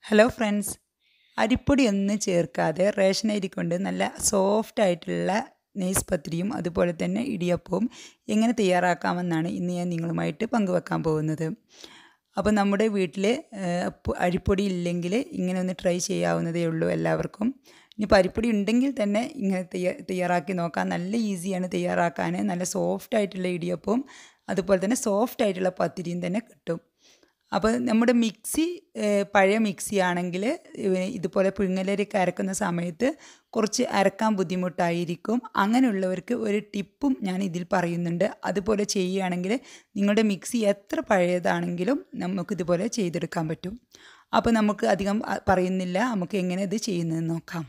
hello friends അരിപ്പൊടി ഒന്നും ചേർക്കാതെ റേഷൻ അരി കൊണ്ട് നല്ല സോഫ്റ്റ് ആയിട്ടുള്ള നെയ്സ് പത്തിരിയും അതുപോലെ തന്നെ ഇടിയപ്പവും എങ്ങനെ തയ്യാറാക്കാമെന്നാണ് ഇന്ന് ഞാൻ നിങ്ങളുമായിട്ട് പങ്കുവെക്കാൻ പോകുന്നത് അപ്പോൾ നമ്മുടെ വീട്ടിൽ അരിപ്പൊടി ഇല്ലെങ്കിൽ ഇങ്ങനെ ഒന്ന് ട്രൈ ചെയ്യാവുന്നതേ ഉള്ളൂ എല്ലാവർക്കും ഇനിയിപ്പോൾ അരിപ്പൊടി ഉണ്ടെങ്കിൽ തന്നെ ഇങ്ങനെ തയ്യാ തയ്യാറാക്കി നോക്കാം നല്ല ഈസിയാണ് തയ്യാറാക്കാൻ നല്ല സോഫ്റ്റ് ആയിട്ടുള്ള ഇടിയപ്പവും അതുപോലെ തന്നെ സോഫ്റ്റ് ആയിട്ടുള്ള പത്തിരിയും തന്നെ കിട്ടും അപ്പോൾ നമ്മുടെ മിക്സി പഴയ മിക്സി ആണെങ്കിൽ ഇതുപോലെ പുഴുങ്ങലരിയൊക്കെ അരക്കുന്ന സമയത്ത് കുറച്ച് അരക്കാൻ ബുദ്ധിമുട്ടായിരിക്കും അങ്ങനെയുള്ളവർക്ക് ഒരു ടിപ്പും ഞാൻ ഇതിൽ പറയുന്നുണ്ട് അതുപോലെ ചെയ്യുകയാണെങ്കിൽ നിങ്ങളുടെ മിക്സി എത്ര പഴയതാണെങ്കിലും നമുക്കിതുപോലെ ചെയ്തെടുക്കാൻ പറ്റും അപ്പോൾ നമുക്ക് അധികം പറയുന്നില്ല നമുക്ക് എങ്ങനെ ഇത് ചെയ്യുന്നതെന്ന് നോക്കാം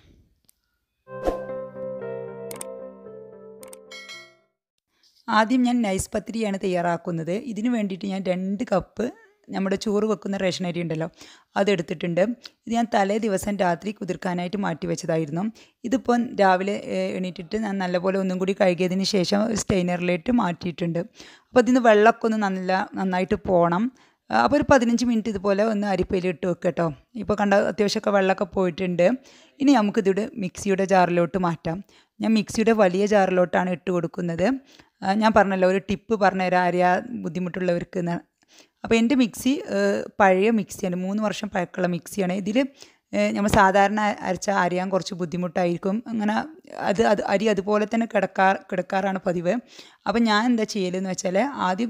ആദ്യം ഞാൻ നൈസ് പത്തിരിയാണ് തയ്യാറാക്കുന്നത് ഇതിന് വേണ്ടിയിട്ട് ഞാൻ രണ്ട് കപ്പ് നമ്മുടെ ചോറ് വെക്കുന്ന റേഷൻ അരി ഉണ്ടല്ലോ അതെടുത്തിട്ടുണ്ട് ഇത് ഞാൻ തലേ ദിവസം രാത്രി കുതിർക്കാനായിട്ട് മാറ്റി വെച്ചതായിരുന്നു ഇതിപ്പോൾ രാവിലെ എണീറ്റിട്ട് ഞാൻ നല്ലപോലെ ഒന്നും കൂടി കഴുകിയതിന് ശേഷം സ്റ്റെയിനറിലേക്ക് മാറ്റിയിട്ടുണ്ട് അപ്പോൾ ഇതിന് വെള്ളമൊക്കെ ഒന്ന് നല്ല നന്നായിട്ട് പോകണം അപ്പോൾ ഒരു പതിനഞ്ച് മിനിറ്റ് ഇതുപോലെ ഒന്ന് അരിപ്പയിൽ ഇട്ട് വെക്കുക കേട്ടോ ഇപ്പോൾ കണ്ട അത്യാവശ്യമൊക്കെ വെള്ളമൊക്കെ പോയിട്ടുണ്ട് ഇനി നമുക്കിതിവിടെ മിക്സിയുടെ ജാറിലോട്ട് മാറ്റാം ഞാൻ മിക്സിയുടെ വലിയ ജാറിലോട്ടാണ് ഇട്ട് കൊടുക്കുന്നത് ഞാൻ പറഞ്ഞല്ലോ ഒരു ടിപ്പ് പറഞ്ഞുതരാം അറിയാ ബുദ്ധിമുട്ടുള്ളവർക്ക് അപ്പോൾ എൻ്റെ മിക്സി പഴയ മിക്സിയാണ് മൂന്ന് വർഷം പഴക്കമുള്ള മിക്സിയാണ് ഇതിൽ നമ്മൾ സാധാരണ അരച്ചാൽ അരിയാൻ കുറച്ച് ബുദ്ധിമുട്ടായിരിക്കും അങ്ങനെ അത് അത് അരി അതുപോലെ തന്നെ കിടക്കാ കിടക്കാറാണ് പതിവ് അപ്പം ഞാൻ എന്താ ചെയ്യലെന്ന് വെച്ചാൽ ആദ്യം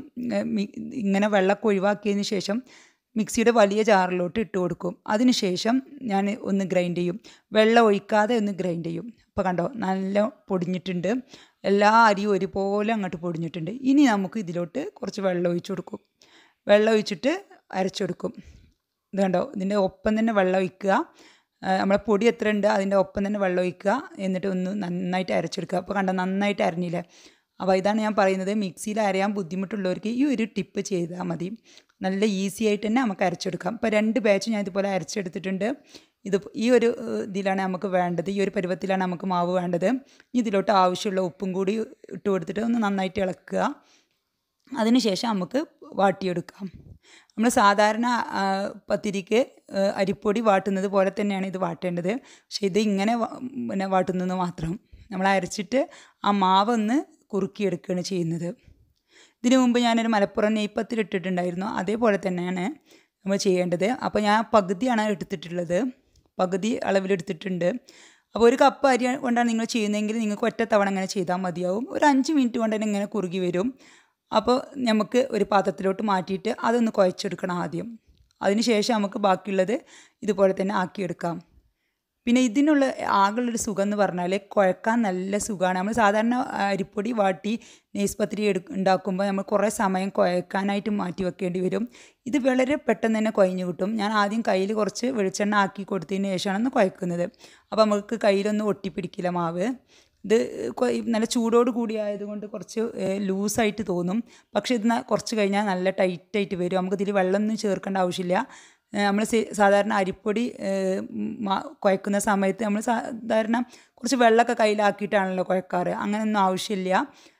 ഇങ്ങനെ വെള്ളമൊക്കെ ഒഴിവാക്കിയതിന് ശേഷം മിക്സിയുടെ വലിയ ജാറിലോട്ട് ഇട്ട് കൊടുക്കും അതിന് ശേഷം ഞാൻ ഒന്ന് ഗ്രൈൻഡ് ചെയ്യും വെള്ളം ഒഴിക്കാതെ ഒന്ന് ഗ്രൈൻഡ് ചെയ്യും അപ്പോൾ കണ്ടോ നല്ല പൊടിഞ്ഞിട്ടുണ്ട് എല്ലാ അരിയും ഒരുപോലെ അങ്ങോട്ട് പൊടിഞ്ഞിട്ടുണ്ട് ഇനി നമുക്ക് ഇതിലോട്ട് കുറച്ച് വെള്ളം ഒഴിച്ചു കൊടുക്കും വെള്ളം ഒഴിച്ചിട്ട് അരച്ചെടുക്കും ഇത് കണ്ടോ ഇതിൻ്റെ ഒപ്പം തന്നെ വെള്ളം ഒഴിക്കുക നമ്മളെ പൊടി എത്ര ഉണ്ട് അതിൻ്റെ ഒപ്പം തന്നെ വെള്ളം ഒഴിക്കുക എന്നിട്ട് ഒന്ന് നന്നായിട്ട് അരച്ചെടുക്കുക അപ്പോൾ കണ്ടോ നന്നായിട്ട് അരഞ്ഞില്ലേ അപ്പോൾ ഇതാണ് ഞാൻ പറയുന്നത് മിക്സിയിൽ അരയാൻ ബുദ്ധിമുട്ടുള്ളവർക്ക് ഈ ഒരു ടിപ്പ് ചെയ്താൽ മതി നല്ല ഈസി ആയിട്ട് തന്നെ നമുക്ക് അരച്ചെടുക്കാം ഇപ്പോൾ രണ്ട് ബാച്ച് ഞാൻ ഇതുപോലെ അരച്ചെടുത്തിട്ടുണ്ട് ഇത് ഈ ഒരു ഇതിലാണ് നമുക്ക് വേണ്ടത് ഈ ഒരു പരുവത്തിലാണ് നമുക്ക് മാവ് വേണ്ടത് ഇതിലോട്ട് ആവശ്യമുള്ള ഉപ്പും കൂടി ഇട്ട് കൊടുത്തിട്ട് ഒന്ന് നന്നായിട്ട് ഇളക്കുക അതിനുശേഷം നമുക്ക് വാട്ടിയെടുക്കാം നമ്മൾ സാധാരണ പത്തിരിക്ക് അരിപ്പൊടി വാട്ടുന്നത് പോലെ തന്നെയാണ് ഇത് വാട്ടേണ്ടത് പക്ഷേ ഇത് ഇങ്ങനെ പിന്നെ വാട്ടുന്നത് മാത്രം നമ്മൾ അരച്ചിട്ട് ആ മാവൊന്ന് കുറുക്കിയെടുക്കുകയാണ് ചെയ്യുന്നത് ഇതിനു മുമ്പ് ഞാനൊരു മലപ്പുറം നെയ്പ്പത്തിൽ ഇട്ടിട്ടുണ്ടായിരുന്നു അതേപോലെ തന്നെയാണ് നമ്മൾ ചെയ്യേണ്ടത് അപ്പോൾ ഞാൻ പകുതിയാണ് എടുത്തിട്ടുള്ളത് പകുതി അളവിലെടുത്തിട്ടുണ്ട് അപ്പോൾ ഒരു കപ്പ് അരി കൊണ്ടാണ് നിങ്ങൾ ചെയ്യുന്നതെങ്കിൽ നിങ്ങൾക്ക് ഒറ്റ തവണ അങ്ങനെ ചെയ്താൽ മതിയാവും ഒരു അഞ്ച് മിനിറ്റ് കൊണ്ട് തന്നെ ഇങ്ങനെ കുറുകി വരും അപ്പോൾ നമുക്ക് ഒരു പാത്രത്തിലോട്ട് മാറ്റിയിട്ട് അതൊന്ന് കുഴച്ചെടുക്കണം ആദ്യം അതിന് ശേഷം നമുക്ക് ബാക്കിയുള്ളത് ഇതുപോലെ തന്നെ ആക്കിയെടുക്കാം പിന്നെ ഇതിനുള്ള ആകെയുള്ളൊരു സുഖം എന്ന് പറഞ്ഞാൽ കുഴക്കാൻ നല്ല സുഖമാണ് നമ്മൾ സാധാരണ അരിപ്പൊടി വാട്ടി നെയ്സ് പത്തിരി എടു ഉണ്ടാക്കുമ്പോൾ നമ്മൾ കുറേ സമയം കുഴക്കാനായിട്ട് മാറ്റി വെക്കേണ്ടി വരും ഇത് വളരെ പെട്ടെന്ന് തന്നെ കുഴഞ്ഞു കിട്ടും ഞാൻ ആദ്യം കയ്യിൽ കുറച്ച് വെളിച്ചെണ്ണ ആക്കി കൊടുത്തതിന് ശേഷമാണ് ഒന്ന് കുഴക്കുന്നത് അപ്പോൾ നമുക്ക് കയ്യിലൊന്നും ഒട്ടിപ്പിടിക്കില്ല മാവ് ഇത് നല്ല ചൂടോട് കൂടി ആയതുകൊണ്ട് കുറച്ച് ലൂസായിട്ട് തോന്നും പക്ഷേ ഇത് കുറച്ച് കഴിഞ്ഞാൽ നല്ല ടൈറ്റായിട്ട് വരും നമുക്കിതിൽ വെള്ളമൊന്നും ചേർക്കേണ്ട ആവശ്യമില്ല നമ്മൾ സാധാരണ അരിപ്പൊടി കുഴക്കുന്ന സമയത്ത് നമ്മൾ സാധാരണ കുറച്ച് വെള്ളമൊക്കെ കയ്യിലാക്കിയിട്ടാണല്ലോ കുഴക്കാറ് അങ്ങനെയൊന്നും ആവശ്യമില്ല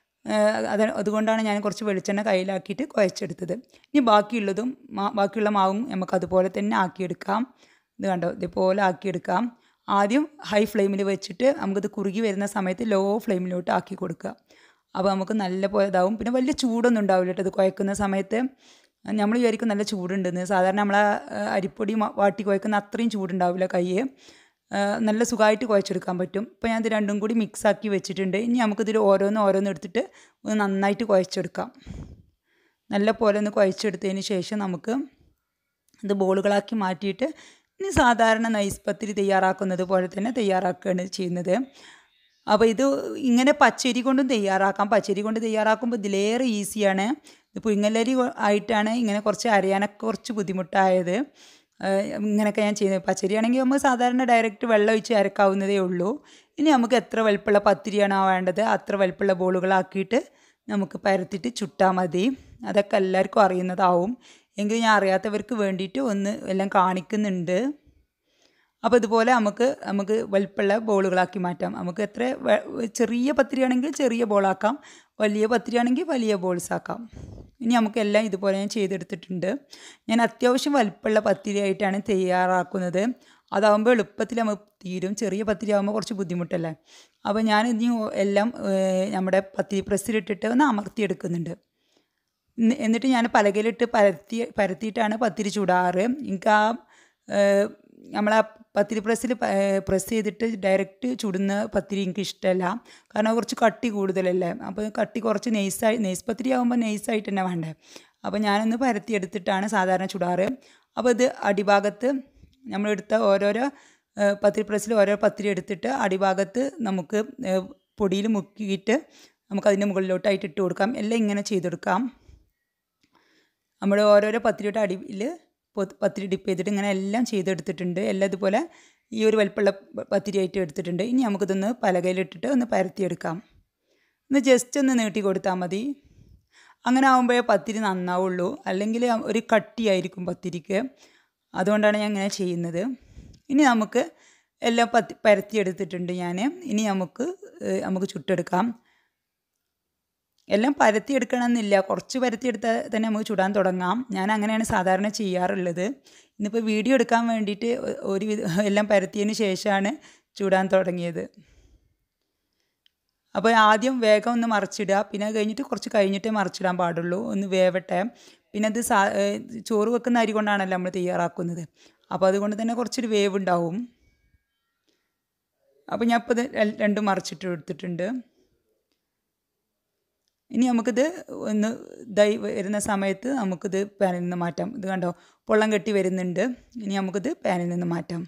അത് അതുകൊണ്ടാണ് ഞാൻ കുറച്ച് വെളിച്ചെണ്ണ കയ്യിലാക്കിയിട്ട് കുഴച്ചെടുത്തത് ഇനി ബാക്കിയുള്ളതും ബാക്കിയുള്ള മാവും നമുക്ക് അതുപോലെ തന്നെ ആക്കിയെടുക്കാം ഇത് കണ്ടോ ഇതുപോലെ ആക്കിയെടുക്കാം ആദ്യം ഹൈ ഫ്ലെയിമിൽ വെച്ചിട്ട് നമുക്കിത് കുറുകി വരുന്ന സമയത്ത് ലോ ഫ്ലെയിമിലോട്ട് ആക്കി കൊടുക്കുക അപ്പോൾ നമുക്ക് നല്ല പോലെ ഇതാവും പിന്നെ വലിയ ചൂടൊന്നും ഉണ്ടാവില്ല കേട്ടോ ഇത് കുഴക്കുന്ന സമയത്ത് നമ്മൾ വിചാരിക്കും നല്ല ചൂടുണ്ടെന്ന് സാധാരണ നമ്മൾ അരിപ്പൊടി വാട്ടി കുഴക്കുന്ന അത്രയും ചൂടുണ്ടാവില്ല കയ്യെ നല്ല സുഖമായിട്ട് കുഴച്ചെടുക്കാൻ പറ്റും ഇപ്പോൾ ഞാൻ ഇത് രണ്ടും കൂടി മിക്സ് ആക്കി വെച്ചിട്ടുണ്ട് ഇനി നമുക്കിതിൽ ഓരോന്ന് ഓരോന്ന് എടുത്തിട്ട് ഒന്ന് നന്നായിട്ട് കുഴച്ചെടുക്കാം നല്ല പോലെ ഒന്ന് കുഴച്ചെടുത്തതിന് ശേഷം നമുക്ക് ഇത് ബോളുകളാക്കി മാറ്റിയിട്ട് ഇനി സാധാരണ നൈസ് പത്തിരി തയ്യാറാക്കുന്നത് പോലെ തന്നെ തയ്യാറാക്കുകയാണ് ചെയ്യുന്നത് അപ്പോൾ ഇത് ഇങ്ങനെ പച്ചരി കൊണ്ടും തയ്യാറാക്കാം പച്ചരി കൊണ്ട് തയ്യാറാക്കുമ്പോൾ ഇതിലേറെ ഈസിയാണ് ഇത് പുഴുങ്ങലരി ആയിട്ടാണ് ഇങ്ങനെ കുറച്ച് അരയാനൊക്കെ കുറച്ച് ബുദ്ധിമുട്ടായത് ഇങ്ങനെയൊക്കെ ഞാൻ ചെയ്യുന്നത് പച്ചരി ആണെങ്കിൽ നമ്മൾ സാധാരണ ഡയറക്റ്റ് വെള്ളം ഒഴിച്ച് അരക്കാവുന്നതേ ഉള്ളൂ ഇനി നമുക്ക് എത്ര വലുപ്പമുള്ള പത്തിരിയാണോ വേണ്ടത് അത്ര വലുപ്പമുള്ള ബോളുകളാക്കിയിട്ട് നമുക്ക് പരത്തിയിട്ട് ചുട്ടാൽ മതി അതൊക്കെ എല്ലാവർക്കും അറിയുന്നതാവും എങ്കിൽ ഞാൻ അറിയാത്തവർക്ക് വേണ്ടിയിട്ട് ഒന്ന് എല്ലാം കാണിക്കുന്നുണ്ട് അപ്പോൾ ഇതുപോലെ നമുക്ക് നമുക്ക് വലുപ്പമുള്ള ബോളുകളാക്കി മാറ്റാം നമുക്ക് എത്ര ചെറിയ പത്തിരിയാണെങ്കിൽ ചെറിയ ബോളാക്കാം വലിയ പത്തിരിയാണെങ്കിൽ വലിയ ബോൾസ് ആക്കാം ഇനി നമുക്കെല്ലാം ഇതുപോലെ ഞാൻ ചെയ്തെടുത്തിട്ടുണ്ട് ഞാൻ അത്യാവശ്യം വലിപ്പമുള്ള പത്തിരി ആയിട്ടാണ് തയ്യാറാക്കുന്നത് അതാകുമ്പോൾ എളുപ്പത്തിൽ നമുക്ക് തീരും ചെറിയ പത്തിരി ആകുമ്പോൾ കുറച്ച് ബുദ്ധിമുട്ടല്ലേ അപ്പോൾ ഞാൻ ഇനി എല്ലാം ഏഹ്, നമ്മുടെ പത്തിരി പ്രസ്സിലിട്ടിട്ട് ഒന്ന് അമർത്തിയെടുക്കുന്നുണ്ട് ഇന്ന് എന്നിട്ട് ഞാൻ പലകയിലിട്ട് പരത്തി പരത്തിയിട്ടാണ് പത്തിരി ചുടാറ് എനിക്ക് ആ നമ്മളാ പത്തിരി പ്രസ്സിൽ പ്രസ് ചെയ്തിട്ട് ഡയറക്റ്റ് ചുടുന്ന പത്തിരി എനിക്ക് ഇഷ്ടമല്ല കാരണം കുറച്ച് കട്ടി കൂടുതലല്ലേ അപ്പോൾ കട്ടി കുറച്ച് നെയ്സായി നെയ്സ് പത്തിരി ആകുമ്പോൾ നെയ്സായിട്ട് തന്നെ വേണ്ടേ അപ്പോൾ ഞാനൊന്ന് പരത്തി എടുത്തിട്ടാണ് സാധാരണ ചുടാറ് അപ്പോൾ ഇത് അടിഭാഗത്ത് നമ്മളെടുത്ത ഓരോരോ ഏഹ്, പത്തിരി പ്രസ്സിൽ ഓരോ പത്തിരി എടുത്തിട്ട് അടിഭാഗത്ത് നമുക്ക് ഏഹ്, പൊടിയിൽ മുക്കിയിട്ട് നമുക്കതിൻ്റെ മുകളിലോട്ടായിട്ട് ഇട്ട് കൊടുക്കാം എല്ലാം ഇങ്ങനെ ചെയ്തെടുക്കാം നമ്മൾ ഓരോരോ പത്തിരിയുടെ അടിയിൽ പത്തിരി ഡിപ്പ് ചെയ്തിട്ട് ഇങ്ങനെ എല്ലാം ചെയ്തെടുത്തിട്ടുണ്ട് എല്ലാം ഇതുപോലെ ഈ ഒരു വലിപ്പമുള്ള പത്തിരിയായിട്ട് എടുത്തിട്ടുണ്ട് ഇനി നമുക്കിതൊന്ന് പലകയിലിട്ടിട്ട് ഒന്ന് പരത്തിയെടുക്കാം ഒന്ന് ജസ്റ്റ് ഒന്ന് നീട്ടി കൊടുത്താൽ മതി അങ്ങനെ ആകുമ്പോഴേ പത്തിരി നന്നാവുള്ളൂ അല്ലെങ്കിൽ ഒരു കട്ടിയായിരിക്കും പത്തിരിക്ക് അതുകൊണ്ടാണ് ഞാൻ ഇങ്ങനെ ചെയ്യുന്നത് ഇനി നമുക്ക് എല്ലാം പത്തി പരത്തിയെടുത്തിട്ടുണ്ട് ഞാൻ ഇനി നമുക്ക് ഏഹ്, നമുക്ക് ചുട്ടെടുക്കാം എല്ലാം പരത്തിയെടുക്കണമെന്നില്ല കുറച്ച് പരത്തിയെടുത്താൽ തന്നെ നമുക്ക് ചുടാൻ തുടങ്ങാം ഞാൻ അങ്ങനെയാണ് സാധാരണ ചെയ്യാറുള്ളത് ഇന്നിപ്പോൾ വീഡിയോ എടുക്കാൻ വേണ്ടിയിട്ട് ഒ- ഒരു വിധ എല്ലാം പരത്തിയതിന് ശേഷമാണ് ചുടാൻ തുടങ്ങിയത് അപ്പോൾ ആദ്യം വേഗം ഒന്ന് മറിച്ചിടുക പിന്നെ അത് കഴിഞ്ഞിട്ട് കുറച്ച് കഴിഞ്ഞിട്ടേ മറിച്ചിടാൻ പാടുള്ളൂ ഒന്ന് വേവട്ടെ പിന്നെ അത് സാ ഏഹ് ചോറ് വെക്കുന്ന അരി കൊണ്ടാണല്ലോ നമ്മൾ തയ്യാറാക്കുന്നത് അപ്പോൾ അതുകൊണ്ട് തന്നെ കുറച്ചൊരു വേവ് ഉണ്ടാവും അപ്പോൾ ഞാൻ ഇപ്പോൾ ഇത് ര- രണ്ടും മറിച്ചിട്ട് എടുത്തിട്ടുണ്ട് ഇനി നമുക്കിത് ഒന്ന് ഇതായി വരുന്ന സമയത്ത് നമുക്കിത് പാനിൽ നിന്ന് മാറ്റാം ഇത് കണ്ടോ പൊള്ളം കെട്ടി വരുന്നുണ്ട് ഇനി നമുക്കിത് പാനിൽ നിന്ന് മാറ്റാം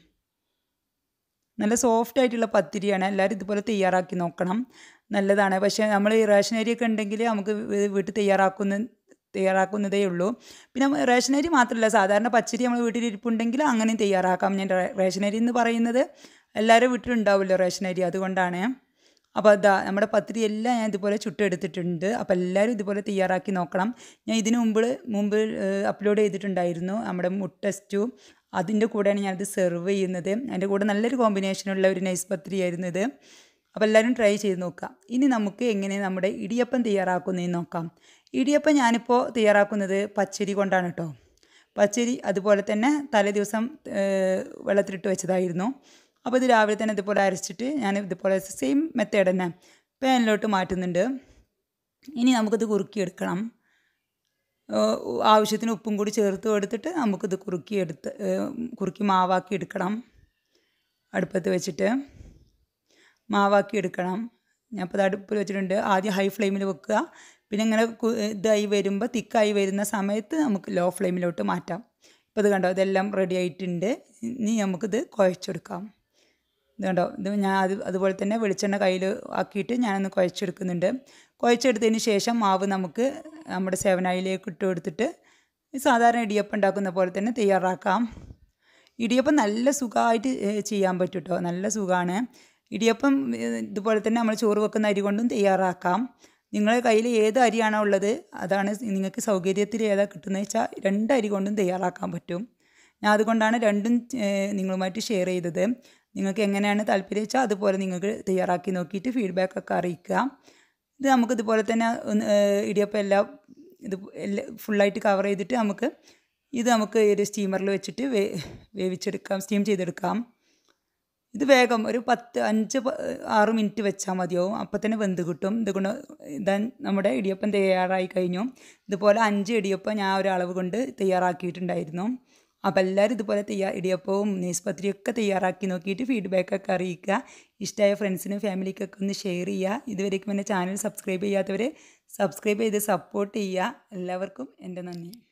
നല്ല സോഫ്റ്റ് ആയിട്ടുള്ള പത്തിരിയാണ് എല്ലാവരും ഇതുപോലെ തയ്യാറാക്കി നോക്കണം നല്ലതാണ് പക്ഷേ നമ്മൾ ഈ റേഷൻ അരിയൊക്കെ ഉണ്ടെങ്കിൽ നമുക്ക് വീ- വീട്ടിൽ തയ്യാറാക്കുന്ന തയ്യാറാക്കുന്നതേ ഉള്ളൂ പിന്നെ റേഷൻ അരി മാത്രമല്ല സാധാരണ പച്ചരി നമ്മൾ വീട്ടിൽ ഇരിപ്പുണ്ടെങ്കിൽ അങ്ങനെയും തയ്യാറാക്കാം ഞാൻ റേ- റേഷൻ അരി എന്ന് പറയുന്നത് എല്ലാവരും വീട്ടിലുണ്ടാവുമല്ലോ റേഷൻ അരി അതുകൊണ്ടാണ് അപ്പോൾ അതാ നമ്മുടെ പത്തിരി എല്ലാം ഞാൻ ഇതുപോലെ ചുട്ടെടുത്തിട്ടുണ്ട് അപ്പോൾ എല്ലാവരും ഇതുപോലെ തയ്യാറാക്കി നോക്കണം ഞാൻ ഇതിനു മുമ്പ് മുമ്പ് അപ്ലോഡ് ചെയ്തിട്ടുണ്ടായിരുന്നു നമ്മുടെ മുട്ട സ്റ്റൂ അതിൻ്റെ കൂടെയാണ് ഞാനത് സെർവ് ചെയ്യുന്നത് അതിൻ്റെ കൂടെ നല്ലൊരു കോമ്പിനേഷനുള്ള ഒരു നൈസ് പത്തിരി ആയിരുന്നു ഇത് അപ്പോൾ എല്ലാവരും ട്രൈ ചെയ്ത് നോക്കാം ഇനി നമുക്ക് എങ്ങനെ നമ്മുടെ ഇടിയപ്പം തയ്യാറാക്കുന്നതെന്ന് നോക്കാം ഇടിയപ്പം ഞാനിപ്പോൾ തയ്യാറാക്കുന്നത് പച്ചരി കൊണ്ടാണ് കേട്ടോ പച്ചരി അതുപോലെ തന്നെ തലേ ദിവസം ഏഹ്, വെള്ളത്തിലിട്ട് വെച്ചതായിരുന്നു അപ്പോൾ ഇത് രാവിലെ തന്നെ ഇതുപോലെ അരച്ചിട്ട് ഞാൻ ഇതുപോലെ സെയിം മെത്തേഡ് തന്നെ പാനിലോട്ട് മാറ്റുന്നുണ്ട് ഇനി നമുക്കിത് കുറുക്കിയെടുക്കണം ഏഹ്, ആവശ്യത്തിന് ഉപ്പും കൂടി ചേർത്ത് കൊടുത്തിട്ട് നമുക്കിത് കുറുക്കി എടുത്ത് ഏഹ്, കുറുക്കി മാവാക്കി എടുക്കണം അടുപ്പത്ത് വെച്ചിട്ട് മാവാക്കി എടുക്കണം ഞാൻ ഇപ്പോൾ ഇത് അടുപ്പിൽ വെച്ചിട്ടുണ്ട് ആദ്യം ഹൈ ഫ്ലെയിമിൽ വെക്കുക പിന്നെ ഇങ്ങനെ കു- ഇതായി വരുമ്പോൾ തിക്കായി വരുന്ന സമയത്ത് നമുക്ക് ലോ ഫ്ലെയിമിലോട്ട് മാറ്റാം ഇപ്പോൾ ഇത് കണ്ടോ ഇതെല്ലാം റെഡി ആയിട്ടുണ്ട് ഇനി നമുക്കിത് കുഴച്ചെടുക്കാം ഇത് കണ്ടോ ഇത് ഞാൻ അത് അതുപോലെ തന്നെ വെളിച്ചെണ്ണ കയ്യിൽ ആക്കിയിട്ട് ഞാനൊന്ന് കുഴച്ചെടുക്കുന്നുണ്ട് കുഴച്ചെടുത്തതിന് ശേഷം മാവ് നമുക്ക് നമ്മുടെ സേവനായിലേക്ക് ഇട്ട് കൊടുത്തിട്ട് ഈ സാധാരണ ഇടിയപ്പം ഉണ്ടാക്കുന്ന പോലെ തന്നെ തയ്യാറാക്കാം ഇടിയപ്പം നല്ല സുഖമായിട്ട് ഏഹ്, ചെയ്യാൻ പറ്റും കേട്ടോ നല്ല സുഖമാണ് ഇടിയപ്പം ഏഹ്, ഇതുപോലെ തന്നെ നമ്മൾ ചോറ് വെക്കുന്ന അരി കൊണ്ടും തയ്യാറാക്കാം നിങ്ങളുടെ കയ്യിൽ ഏത് അരിയാണോ ഉള്ളത് അതാണ് നിങ്ങൾക്ക് സൗകര്യത്തിൽ ഏതാ കിട്ടുന്നത് വെച്ചാൽ രണ്ട് അരി കൊണ്ടും തയ്യാറാക്കാൻ പറ്റും ഞാൻ അതുകൊണ്ടാണ് രണ്ടും ഏഹ്, നിങ്ങളുമായിട്ട് ഷെയർ ചെയ്തത് നിങ്ങൾക്ക് എങ്ങനെയാണ് താല്പര്യം വെച്ചാൽ അതുപോലെ നിങ്ങൾക്ക് തയ്യാറാക്കി നോക്കിയിട്ട് ഫീഡ്ബാക്ക് ഒക്കെ അറിയിക്കുക ഇത് നമുക്ക് ഇതുപോലെ തന്നെ ഒന്ന് ഏഹ്, ഇടിയപ്പം എല്ലാം ഇത് എല്ലാം ഫുള്ളായിട്ട് കവർ ചെയ്തിട്ട് നമുക്ക് ഇത് നമുക്ക് ഒരു സ്റ്റീമറിൽ വെച്ചിട്ട് വേ വേവിച്ചെടുക്കാം സ്റ്റീം ചെയ്തെടുക്കാം ഇത് വേഗം ഒരു പത്ത് അഞ്ച് പ- ആറ് മിനിറ്റ് വെച്ചാൽ മതിയാവും അപ്പം തന്നെ വെന്ത് കിട്ടും ഇതുകൊണ്ട് ഇതാ നമ്മുടെ ഇടിയപ്പം തയ്യാറായി കഴിഞ്ഞു ഇതുപോലെ അഞ്ച് ഇടിയപ്പം ഞാൻ ഒരു അളവ് കൊണ്ട് തയ്യാറാക്കിയിട്ടുണ്ടായിരുന്നു അപ്പോൾ എല്ലാവരും ഇതുപോലെ തയ്യാ ഇടിയപ്പവും നെയ്സ്പത്രിയൊക്കെ തയ്യാറാക്കി നോക്കിയിട്ട് ഫീഡ്ബാക്കൊക്കെ അറിയിക്കുക ഇഷ്ടമായ ഫ്രണ്ട്സിനും ഫാമിലിക്കൊക്കെ ഒന്ന് ഷെയർ ചെയ്യുക ഇതുവരേക്കും എൻ്റെ ചാനൽ സബ്സ്ക്രൈബ് ചെയ്യാത്തവരെ സബ്സ്ക്രൈബ് ചെയ്ത് സപ്പോർട്ട് ചെയ്യുക എല്ലാവർക്കും എൻ്റെ നന്ദി